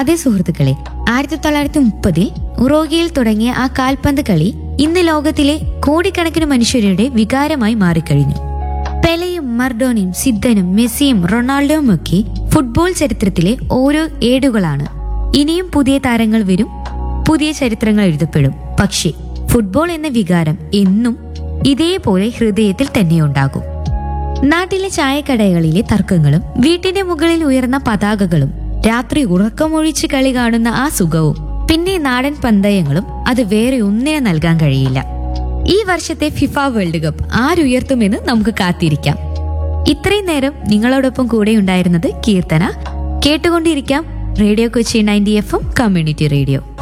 അതേ സുഹൃത്തുക്കളെ ആയിരത്തി തൊള്ളായിരത്തി മുപ്പതിൽ ഉറോഗിയിൽ തുടങ്ങിയ ആ കാൽപന്ത് കളി ഇന്ന് ലോകത്തിലെ കോടിക്കണക്കിന് മനുഷ്യരുടെ വികാരമായി മാറിക്കഴിഞ്ഞു പെലയും മർഡോണയും സിദ്ധനും മെസ്സിയും റൊണാൾഡോയും ഒക്കെ ഫുട്ബോൾ ചരിത്രത്തിലെ ഓരോ ഏടുകളാണ് ഇനിയും പുതിയ താരങ്ങൾ വരും പുതിയ ചരിത്രങ്ങൾ എഴുതപ്പെടും പക്ഷേ ഫുട്ബോൾ എന്ന വികാരം എന്നും ഇതേപോലെ ഹൃദയത്തിൽ തന്നെ ഉണ്ടാകും നാട്ടിലെ ചായക്കടകളിലെ തർക്കങ്ങളും വീട്ടിന്റെ മുകളിൽ ഉയർന്ന പതാകകളും രാത്രി ഉറക്കമൊഴിച്ച് കളി കാണുന്ന ആ സുഖവും പിന്നെ നാടൻ പന്തയങ്ങളും അത് വേറെ ഒന്നിനെ നൽകാൻ കഴിയില്ല ഈ വർഷത്തെ ഫിഫ വേൾഡ് കപ്പ് ആരുയർത്തുമെന്ന് നമുക്ക് കാത്തിരിക്കാം ഇത്രയും നേരം നിങ്ങളോടൊപ്പം കൂടെ ഉണ്ടായിരുന്നത് കീർത്തന കേട്ടുകൊണ്ടിരിക്കാം radio Kochi ninety F M community radio